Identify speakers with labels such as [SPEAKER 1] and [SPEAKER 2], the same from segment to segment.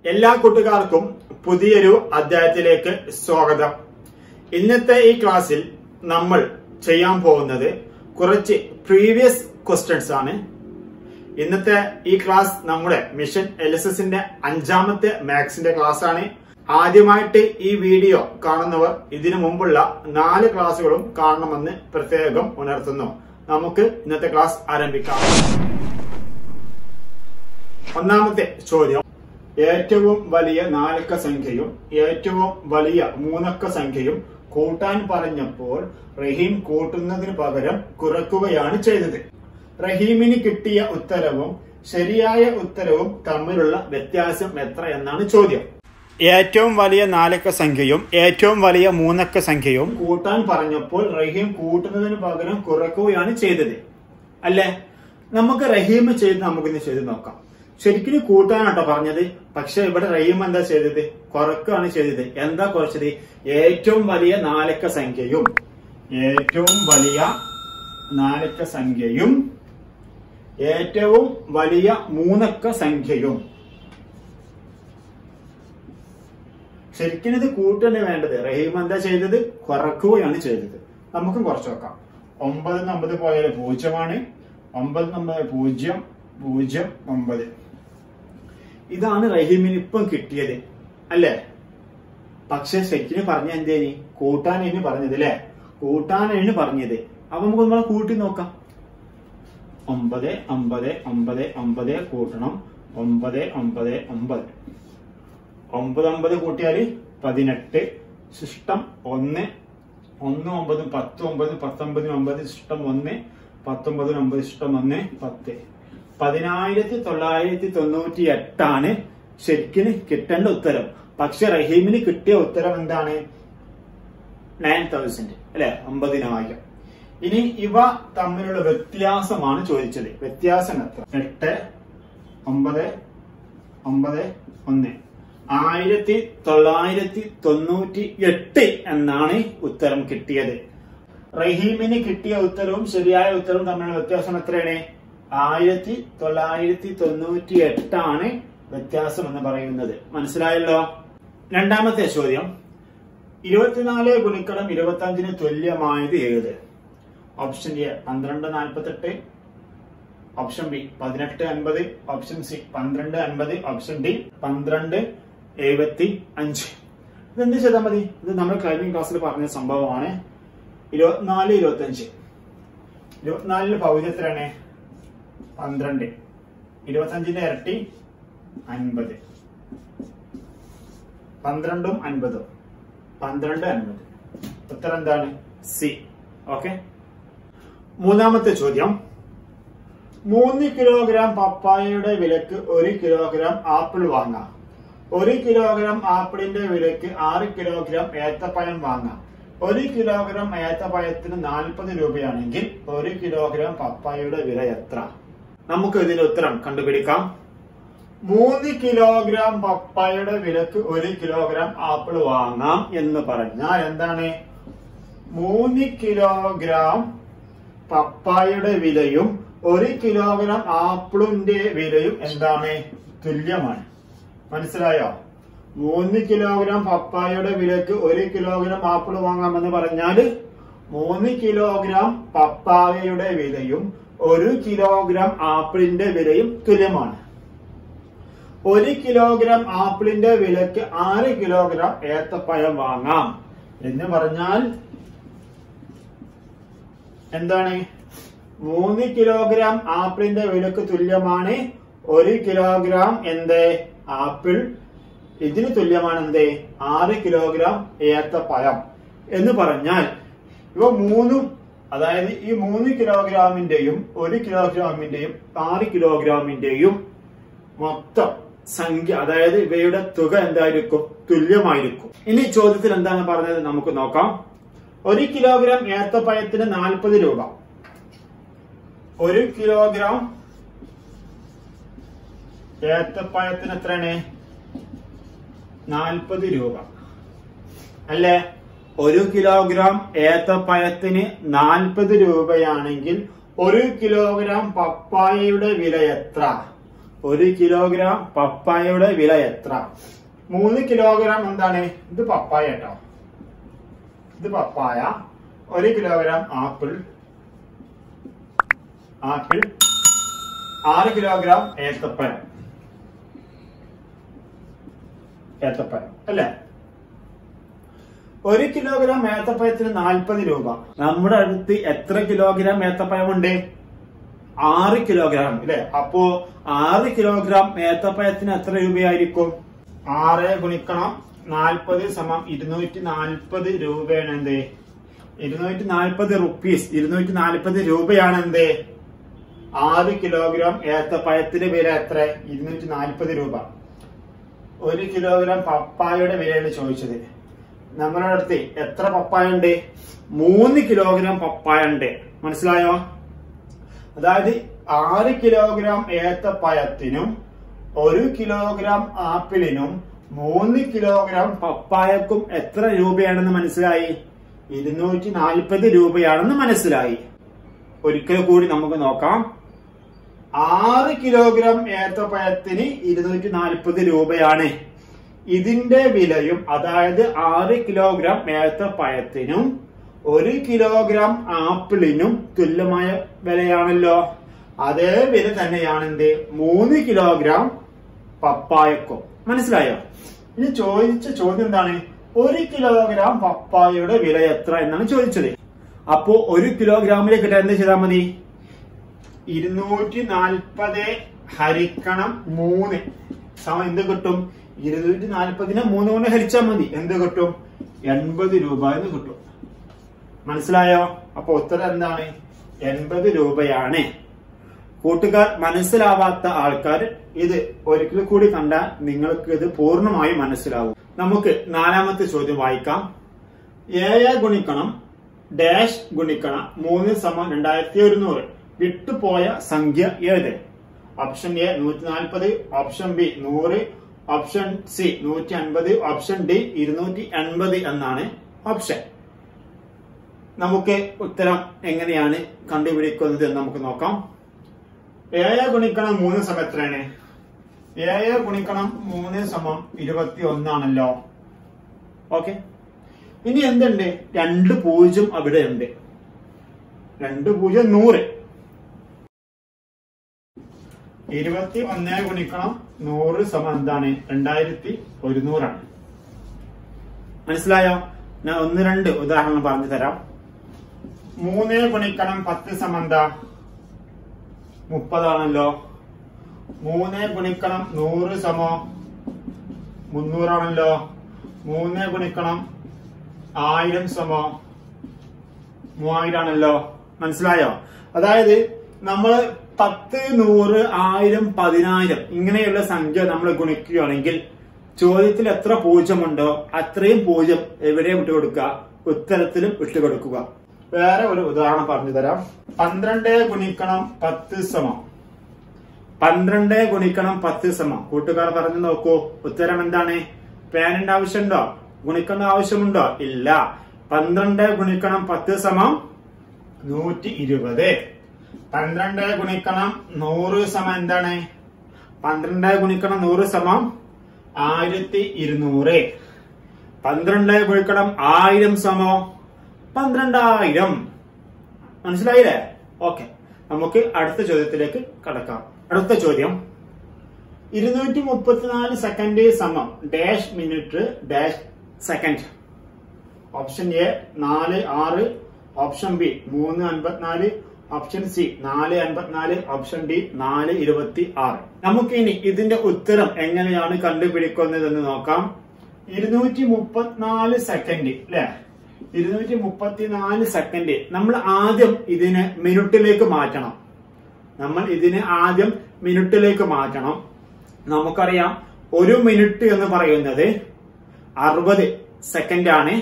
[SPEAKER 1] എല്ലാ കൂട്ടുകാർക്കും പുതിയൊരു അധ്യായത്തിലേക്ക് സ്വാഗതം ഇന്നത്തെ ഈ ക്ലാസ്സിൽ നമ്മൾ ചെയ്യാൻ പോകുന്നത് കുറച്ച് പ്രീവിയസ് ക്വസ്റ്റ്യൻസ് ആണ് ഇന്നത്തെ ഈ ക്ലാസ് നമ്മുടെ മിഷൻ എൽ എസ് എസിന്റെ അഞ്ചാമത്തെ മാത്സിന്റെ ക്ലാസ് ആണ് ആദ്യമായിട്ട് ഈ വീഡിയോ കാണുന്നവർ ഇതിനു മുമ്പുള്ള നാല് ക്ലാസ്സുകളും കാണണമെന്ന് പ്രത്യേകം ഉണർത്തുന്നു നമുക്ക് ഇന്നത്തെ ക്ലാസ് ആരംഭിക്കാം ഒന്നാമത്തെ ചോദ്യം ഏറ്റവും വലിയ നാലക്ക സംഖ്യയും ഏറ്റവും വലിയ മൂന്നക്ക സംഖ്യയും കൂട്ടാൻ പറഞ്ഞപ്പോൾ റഹീം കൂട്ടുന്നതിന് പകരം കുറക്കുകയാണ് ചെയ്തത് റഹീമിന് കിട്ടിയ ഉത്തരവും ശരിയായ ഉത്തരവും തമ്മിലുള്ള വ്യത്യാസം എത്ര എന്നാണ് ചോദ്യം ഏറ്റവും വലിയ നാലക്ക സംഖ്യയും ഏറ്റവും വലിയ മൂന്നക്ക സംഖ്യയും കൂട്ടാൻ പറഞ്ഞപ്പോൾ റഹീം കൂട്ടുന്നതിന് പകരം കുറക്കുകയാണ് ചെയ്തത് അല്ലേ നമുക്ക് റഹീം ചെയ്ത് നമുക്കിന്ന് ചെയ്ത് നോക്കാം ശരിക്കും കൂട്ടാനാട്ടോ പറഞ്ഞത് പക്ഷെ ഇവിടെ റഹീം എന്താ ചെയ്തത് കുറക്കുകയാണ് ചെയ്തത് എന്താ കുറച്ചത് ഏറ്റവും വലിയ നാലക്ക സംഖ്യയും ഏറ്റവും വലിയ നാലക്ക സംഖ്യയും ഏറ്റവും വലിയ മൂന്നക്ക സംഖ്യയും ശരിക്കും ഇത് കൂട്ടന്നെ വേണ്ടത് റഹീം എന്താ ചെയ്തത് കുറക്കുകയാണ് ചെയ്തത് നമുക്കും കുറച്ച് നോക്കാം ഒമ്പത് ഒമ്പത് പോയാൽ പൂജ്യമാണ് ഒമ്പത് ഒമ്പത് പൂജ്യം പൂജ്യം ഒമ്പത് ഇതാണ് റഹീമിന് ഇപ്പം കിട്ടിയത് അല്ലേ പക്ഷെ ശരിക്കിന് പറഞ്ഞ എന്തേനി കൂട്ടാനേന് പറഞ്ഞത് അല്ലേ കൂട്ടാനേന് പറഞ്ഞത് അപ്പൊ നമുക്ക് നമ്മളെ കൂട്ടി നോക്കാം ഒമ്പത് ഒമ്പത് ഒമ്പത് ഒമ്പത് കൂട്ടണം ഒമ്പത് ഒമ്പത് ഒമ്പത് ഒമ്പത് ഒമ്പത് കൂട്ടിയാല് പതിനെട്ട് ശിഷ്ടം ഒന്ന് ഒന്ന് ഒമ്പതും പത്ത് ഒമ്പത് പത്തൊമ്പതിന് ഒമ്പത് ശിഷ്ടം ഒന്ന് പത്തൊമ്പതിന് ഒമ്പത് ശിഷ്ടം ഒന്ന് പത്ത് പതിനായിരത്തി തൊള്ളായിരത്തി തൊണ്ണൂറ്റി എട്ടാണ് ശരിക്കിന് കിട്ടേണ്ട ഉത്തരം പക്ഷെ റഹീമിന് കിട്ടിയ ഉത്തരം എന്താണ് നയൻ തൗസൻഡ് അല്ലെ ഒമ്പതിനായിരം ഇനി ഇവ തമ്മിലുള്ള വ്യത്യാസമാണ് ചോദിച്ചത് വ്യത്യാസം എത്ര എട്ട് ഒമ്പത് ഒമ്പത് ഒന്ന് ആയിരത്തി തൊള്ളായിരത്തി തൊണ്ണൂറ്റി എട്ട് എന്നാണ് ഉത്തരം കിട്ടിയത് റഹീമിന് കിട്ടിയ ഉത്തരവും ശരിയായ ഉത്തരവും തമ്മിലുള്ള വ്യത്യാസം എത്രയാണ് ആയിരത്തി തൊള്ളായിരത്തി തൊണ്ണൂറ്റി എട്ടാണ് വ്യത്യാസം എന്ന് പറയുന്നത് മനസ്സിലായല്ലോ രണ്ടാമത്തെ ചോദ്യം ഇരുപത്തിനാല് ഗുണിക്കണം ഇരുപത്തി അഞ്ചിന് തുല്യമായത് ഏത് ഓപ്ഷൻ എ പന്ത്രണ്ട് നാൽപ്പത്തെട്ട് ഓപ്ഷൻ ബി പതിനെട്ട് അൻപത് ഓപ്ഷൻ സി പന്ത്രണ്ട് അൻപത് ഓപ്ഷൻ ഡി പന്ത്രണ്ട് എഴുപത്തി അഞ്ച് ഇതെന്ത് ചെയ്താൽ മതി ഇത് നമ്മൾ കഴിഞ്ഞ ക്ലാസ്സിൽ പറഞ്ഞ സംഭവമാണ് ഇരുപത്തിനാല് ഇരുപത്തി അഞ്ച് ഇരുപത്തിനാലിന് പകുതി എത്രയാണ് പന്ത്രണ്ട് ഇരുപത്തഞ്ചിന്റെ ഇരട്ടി അൻപത് പന്ത്രണ്ടും അൻപതും പന്ത്രണ്ട് അൻപത് ഉത്തരം എന്താണ് സി ഓക്കെ മൂന്നാമത്തെ ചോദ്യം മൂന്ന് കിലോഗ്രാം പപ്പായയുടെ വിലക്ക് ഒരു കിലോഗ്രാം ആപ്പിൾ വാങ്ങാം ഒരു കിലോഗ്രാം ആപ്പിളിന്റെ വിലക്ക് ആറ് കിലോഗ്രാം ഏത്തപ്പഴം വാങ്ങാം ഒരു കിലോഗ്രാം ഏത്തപ്പഴത്തിന് നാൽപ്പത് രൂപയാണെങ്കിൽ ഒരു കിലോഗ്രാം പപ്പായയുടെ വില എത്ര നമുക്ക് ഇതിന്റെ ഉത്തരം കണ്ടുപിടിക്കാം മൂന്ന് കിലോഗ്രാം പപ്പായയുടെ വിലക്ക് ഒരു കിലോഗ്രാം ആപ്പിൾ വാങ്ങാം എന്ന് പറഞ്ഞാൽ എന്താണ് മൂന്ന് കിലോഗ്രാം പപ്പായയുടെ വിലയും ഒരു കിലോഗ്രാം ആപ്പിളിന്റെ വിലയും എന്താണ് തുല്യമാണ് മനസ്സിലായോ മൂന്ന് കിലോഗ്രാം പപ്പായയുടെ വിലക്ക് ഒരു കിലോഗ്രാം ആപ്പിൾ വാങ്ങാമെന്ന് പറഞ്ഞാല് മൂന്ന് കിലോഗ്രാം പപ്പായയുടെ വിലയും ഒരു കിലോഗ്രാം ആപ്പിളിന്റെ വിലയും തുല്യമാണ് ഒരു കിലോഗ്രാം ആപ്പിളിന്റെ വിലക്ക് ആറ് കിലോഗ്രാം ഏത്തപ്പഴം വാങ്ങാം എന്ന് പറഞ്ഞാൽ എന്താണ് മൂന്ന് കിലോഗ്രാം ആപ്പിളിന്റെ വിലക്ക് തുല്യമാണ് ഒരു കിലോഗ്രാം എന്ത് ആപ്പിൾ ഇതിന് തുല്യമാണ് എന്ത് ആറ് കിലോഗ്രാം ഏത്തപ്പഴം എന്ന് പറഞ്ഞാൽ ഇവ മൂന്നും അതായത് ഈ മൂന്ന് കിലോഗ്രാമിന്റെയും ഒരു കിലോഗ്രാമിന്റെയും ആറ് കിലോഗ്രാമിന്റെയും മൊത്തം സംഖ്യ അതായത് ഇവയുടെ തുക എന്തായിരിക്കും തുല്യമായിരിക്കും ഇനി ചോദ്യത്തിൽ എന്താണ് പറഞ്ഞത് നമുക്ക് നോക്കാം ഒരു കിലോഗ്രാം ഏത്തപ്പഴത്തിന് നാൽപ്പത് രൂപ ഒരു കിലോഗ്രാം ഏത്തപ്പഴത്തിന് എത്രയാണ് നാൽപ്പത് രൂപ അല്ലേ ഒരു കിലോഗ്രാം ഏത്തപ്പഴത്തിന് നാൽപ്പത് രൂപയാണെങ്കിൽ ഒരു കിലോഗ്രാം പപ്പായയുടെ വില എത്ര ഒരു കിലോഗ്രാം പപ്പായയുടെ വില എത്ര മൂന്ന് കിലോഗ്രാം എന്താണ് ഇത് പപ്പായ കേട്ടോ ഇത് പപ്പായ ഒരു കിലോഗ്രാം ആപ്പിൾ ആപ്പിൾ ആറ് കിലോഗ്രാം ഏത്തപ്പഴം ഏത്തപ്പഴം അല്ലേ ഒരു കിലോഗ്രാം ഏത്തപ്പഴത്തിന് നാൽപ്പത് രൂപ നമ്മുടെ അടുത്ത് എത്ര കിലോഗ്രാം ഏത്തപ്പഴമുണ്ട് ആറ് കിലോഗ്രാം അല്ലെ അപ്പോ ആറ് കിലോഗ്രാം ഏത്തപ്പഴത്തിന് എത്ര രൂപയായിരിക്കും ആറ് ഗുണിക്കണം നാൽപ്പത് സമം ഇരുന്നൂറ്റി നാൽപ്പത് രൂപയാണ് എന്ത് ഇരുന്നൂറ്റി നാൽപ്പത് റുപ്പീസ് ഇരുന്നൂറ്റി നാൽപ്പത് രൂപയാണ് എന്ത് ആറ് കിലോഗ്രാം ഏത്തപ്പഴത്തിന്റെ വില എത്ര ഇരുന്നൂറ്റി നാൽപ്പത് രൂപ ഒരു കിലോഗ്രാം പപ്പായയുടെ വിലയാണ് ചോദിച്ചത് നമ്മുടെ അടുത്ത് എത്ര പപ്പായ ഉണ്ട് മൂന്ന് കിലോഗ്രാം പപ്പായ ഉണ്ട് മനസ്സിലായോ അതായത് ആറ് കിലോഗ്രാം ഏത്തപ്പഴത്തിനും ഒരു കിലോഗ്രാം ആപ്പിളിനും മൂന്ന് കിലോഗ്രാം പപ്പായക്കും എത്ര രൂപയാണെന്ന് മനസ്സിലായി ഇരുന്നൂറ്റി നാൽപ്പത് രൂപയാണെന്ന് മനസ്സിലായി ഒരിക്കൽ കൂടി നമുക്ക് നോക്കാം ആറ് കിലോഗ്രാം ഏത്തപ്പഴത്തിന് ഇരുന്നൂറ്റി നാൽപ്പത് രൂപയാണ് ഇതിന്റെ വിലയും അതായത് ആറ് കിലോഗ്രാം ഏത്തപ്പഴത്തിനും ഒരു കിലോഗ്രാം ആപ്പിളിനും തുല്യമായ വിലയാണല്ലോ അതേ വില തന്നെയാണ് എന്ത് മൂന്ന് കിലോഗ്രാം പപ്പായക്കും മനസ്സിലായോ ഇനി ചോദിച്ച ചോദ്യം എന്താണ് ഒരു കിലോഗ്രാം പപ്പായയുടെ വില എത്ര എന്നാണ് ചോദിച്ചത് അപ്പോ ഒരു കിലോഗ്രാമിലേക്ക് ഇട്ട് എന്ത് ചെയ്താൽ മതി ഇരുന്നൂറ്റി നാൽപ്പത് ഹരിക്കണം മൂന്ന് സമം എന്ത് കിട്ടും ഇരുന്നൂറ്റി നാൽപ്പതിനെ മൂന്ന് കൊണ്ട് ഹരിച്ചാൽ മതി എന്ത് കിട്ടും എൺപത് രൂപ എന്ന് കിട്ടും മനസ്സിലായോ അപ്പൊ ഉത്തരം എന്താണ് എൺപത് രൂപയാണ് കൂട്ടുകാർ മനസ്സിലാവാത്ത ആൾക്കാർ ഇത് ഒരിക്കൽ കൂടി കണ്ടാൽ നിങ്ങൾക്ക് ഇത് പൂർണ്ണമായി മനസ്സിലാവും നമുക്ക് നാലാമത്തെ ചോദ്യം വായിക്കാം ഏഴ് ഗുണിക്കണം ഡാഷ് ഗുണിക്കണം മൂന്ന് സമം രണ്ടായിരത്തി ഒരുന്നൂറ് വിട്ടുപോയ സംഖ്യ ഏത് ഓപ്ഷൻ എ നൂറ്റി നാൽപ്പത് ഓപ്ഷൻ ബി നൂറ് ഓപ്ഷൻ സി നൂറ്റി അൻപത് ഓപ്ഷൻ ഡി ഇരുന്നൂറ്റി എൺപത് എന്നാണ് ഓപ്ഷൻ നമുക്ക് ഉത്തരം എങ്ങനെയാണ് കണ്ടുപിടിക്കുന്നത് എന്ന് നമുക്ക് നോക്കാം ഏഴ് ഗുണിക്കണം മൂന്ന് സമം എത്രയാണ് ഏഴ് ഗുണിക്കണം മൂന്ന് സമം ഇരുപത്തി ഒന്നാണല്ലോ ഓക്കെ ഇനി എന്തുണ്ട് രണ്ട് പൂജ്യം അവിടെ ഉണ്ട് രണ്ട് പൂജ്യം നൂറ് ഇരുപത്തി ഒന്ന് ഗുണിക്കണം നൂറ് സമം എന്താണ് രണ്ടായിരത്തി ഒരുന്നൂറാണ് മനസ്സിലായോ ഞാൻ ഒന്ന് രണ്ട് ഉദാഹരണം പറഞ്ഞു തരാം മൂന്ന് ഗുണിക്കണം പത്ത് സമം എന്താ മുപ്പതാണല്ലോ മൂന്ന് ഗുണിക്കണം നൂറ് സമോ മുന്നൂറാണല്ലോ മൂന്ന് ഗുണിക്കണം ആയിരം സമോ മൂവായിരം ആണല്ലോ മനസ്സിലായോ അതായത് നമ്മൾ പത്ത് നൂറ് ആയിരം പതിനായിരം ഇങ്ങനെയുള്ള സംഖ്യ നമ്മൾ ഗുണിക്കുകയാണെങ്കിൽ ചോദ്യത്തിൽ എത്ര പൂജ്യമുണ്ടോ അത്രയും പൂജ്യം എവിടെയും വിട്ടുകൊടുക്കുക ഉത്തരത്തിലും വിട്ടുകൊടുക്കുക വേറെ ഒരു ഉദാഹരണം പറഞ്ഞു തരാം പന്ത്രണ്ട് ഗുണിക്കണം പത്ത് സമം പന്ത്രണ്ട് ഗുണിക്കണം പത്ത് സമം കൂട്ടുകാർ പറഞ്ഞു നോക്കൂ ഉത്തരം എന്താണ് പേനിന്റെ ആവശ്യമുണ്ടോ ഗുണിക്കേണ്ട ആവശ്യമുണ്ടോ ഇല്ല പന്ത്രണ്ട് ഗുണിക്കണം പത്ത് സമം നൂറ്റി ഇരുപത് പന്ത്രണ്ട് ഗുണിക്കണം നൂറ് സമം എന്താണ് പന്ത്രണ്ട് ഗുണിക്കണം നൂറ് സമം ആയിരത്തി ഇരുന്നൂറ് പന്ത്രണ്ട് ഗുണിക്കണം ആയിരം സമോ പന്ത്രണ്ടായിരം മനസ്സിലായില്ലേ ഓക്കെ നമുക്ക് അടുത്ത ചോദ്യത്തിലേക്ക് കടക്കാം അടുത്ത ചോദ്യം ഇരുന്നൂറ്റി മുപ്പത്തിനാല് സെക്കൻഡ് സമം dash minute dash second option A നാല് ആറ് ഓപ്ഷൻ ബി മൂന്ന് അൻപത്തിനാല് ഓപ്ഷൻ സി നാല് അൻപത്തിനാല് ഓപ്ഷൻ ഡി നാല് ഇരുപത്തി ആറ് നമുക്ക് ഇനി ഇതിന്റെ ഉത്തരം എങ്ങനെയാണ് കണ്ടുപിടിക്കുന്നതെന്ന് നോക്കാം ഇരുന്നൂറ്റി മുപ്പത്തിനാല് സെക്കൻഡ് അല്ലെ ഇരുന്നൂറ്റി മുപ്പത്തിനാല് സെക്കൻഡ് നമ്മൾ ആദ്യം ഇതിനെ മിനിറ്റിലേക്ക് മാറ്റണം നമ്മൾ ഇതിനെ ആദ്യം മിനിറ്റിലേക്ക് മാറ്റണം നമുക്കറിയാം ഒരു മിനിറ്റ് എന്ന് പറയുന്നത് അറുപത് സെക്കൻഡ് ആണ്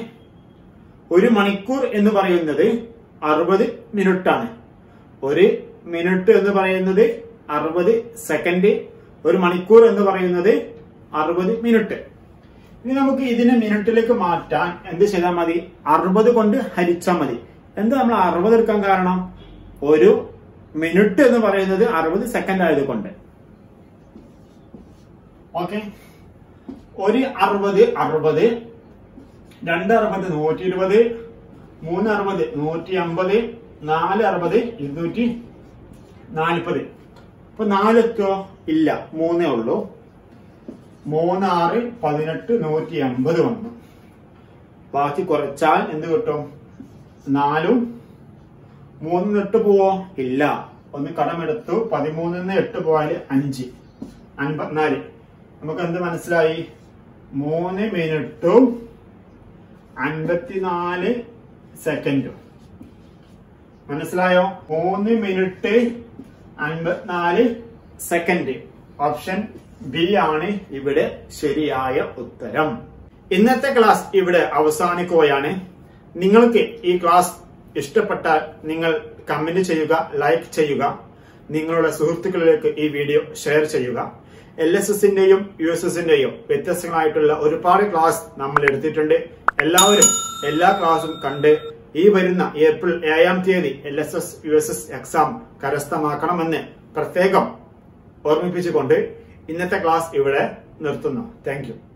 [SPEAKER 1] ഒരു മണിക്കൂർ എന്ന് പറയുന്നത് അറുപത് മിനിറ്റ് ആണ് ഒരു മിനിറ്റ് എന്ന് പറയുന്നത് അറുപത് സെക്കൻഡ് ഒരു മണിക്കൂർ എന്ന് പറയുന്നത് അറുപത് മിനിറ്റ് ഇനി നമുക്ക് ഇതിനെ മിനിറ്റിലേക്ക് മാറ്റാൻ എന്ത് ചെയ്താൽ മതി അറുപത് കൊണ്ട് ഹരിച്ചാൽ മതി എന്താ നമ്മൾ അറുപത് എടുക്കാൻ കാരണം ഒരു മിനിറ്റ് എന്ന് പറയുന്നത് അറുപത് സെക്കൻഡ് ആയതുകൊണ്ട് ഓക്കെ ഒരു അറുപത് അറുപത് രണ്ട് അറുപത് നൂറ്റി ഇരുപത് മൂന്ന് അറുപത് നൂറ്റി അമ്പത് നാല് അറുപത് ഇരുന്നൂറ്റി നാൽപ്പത് ഇപ്പൊ നാലെത്തോ ഇല്ല മൂന്നേ ഉള്ളൂ മൂന്നാറ് പതിനെട്ട് നൂറ്റി അമ്പത് വന്നു ബാക്കി കുറച്ചാൽ എന്ത് കിട്ടും നാലും മൂന്നിന്ന് എട്ട് പോവോ ഇല്ല ഒന്ന് കടമെടുത്തു പതിമൂന്നിന്ന് എട്ട് പോയാല് അഞ്ച് അൻപത്തിനാല് നമുക്ക് എന്ത് മനസ്സിലായി മൂന്ന് മിനിറ്റും അൻപത്തിനാല് സെക്കൻഡും മനസ്സിലായോ മൂന്ന് മിനിറ്റ് അൻപത്തിനാല് സെക്കൻഡ് ഓപ്ഷൻ ബി ആണ് ഇവിടെ ശരിയായ ഉത്തരം ഇന്നത്തെ ക്ലാസ് ഇവിടെ അവസാനിക്കുകയാണ് നിങ്ങൾക്ക് ഈ ക്ലാസ് ഇഷ്ടപ്പെട്ടാൽ നിങ്ങൾ കമന്റ് ചെയ്യുക ലൈക്ക് ചെയ്യുക നിങ്ങളുടെ സുഹൃത്തുക്കളിലേക്ക് ഈ വീഡിയോ ഷെയർ ചെയ്യുക എൽ എസ് എസിന്റെയും യു എസ് എസിന്റെയും വ്യത്യസ്തങ്ങളായിട്ടുള്ള ഒരുപാട് ക്ലാസ് നമ്മൾ എടുത്തിട്ടുണ്ട് എല്ലാവരും എല്ലാ ക്ലാസും കണ്ട് ഈ വരുന്ന ഏപ്രിൽ ഏഴാം തീയതി L S S U S S exam കരസ്ഥമാക്കണമെന്ന് പ്രത്യേകം ഓർമ്മിപ്പിച്ചുകൊണ്ട് ഇന്നത്തെ ക്ലാസ് ഇവിടെ നിർത്തുന്നു താങ്ക്